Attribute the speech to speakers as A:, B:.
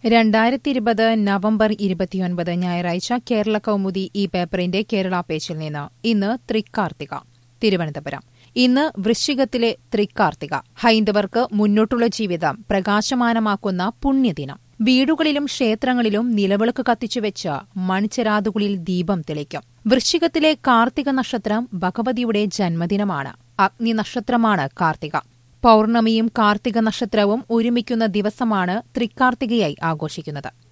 A: രണ്ടായിരത്തി ഇരുപത് നവംബർ ഇരുപത്തിയൊൻപത് ഞായറാഴ്ച കേരള കൗമുദി ഈ പേപ്പറിന്റെ കേരള പേജിൽ നിന്ന് ഇന്ന് തൃക്കാർത്തിക തിരുവനന്തപുരം ഇന്ന് വൃശ്ചികത്തിലെ തൃക്കാർത്തിക ഹൈന്ദവർക്ക് മുന്നോട്ടുള്ള ജീവിതം പ്രകാശമാനമാക്കുന്ന പുണ്യദിനം വീടുകളിലും ക്ഷേത്രങ്ങളിലും നിലവിളക്ക് കത്തിച്ചുവെച്ച് മൺചെരാതുകളിൽ ദീപം തെളിക്കും വൃശ്ചികത്തിലെ കാർത്തിക നക്ഷത്രം ഭഗവതിയുടെ ജന്മദിനമാണ് അഗ്നി നക്ഷത്രമാണ് കാർത്തിക പൌർണമിയും കാർത്തിക നക്ഷത്രവും ഒരുമിക്കുന്ന ദിവസമാണ് തൃക്കാർത്തികയായി ആഘോഷിക്കുന്നത്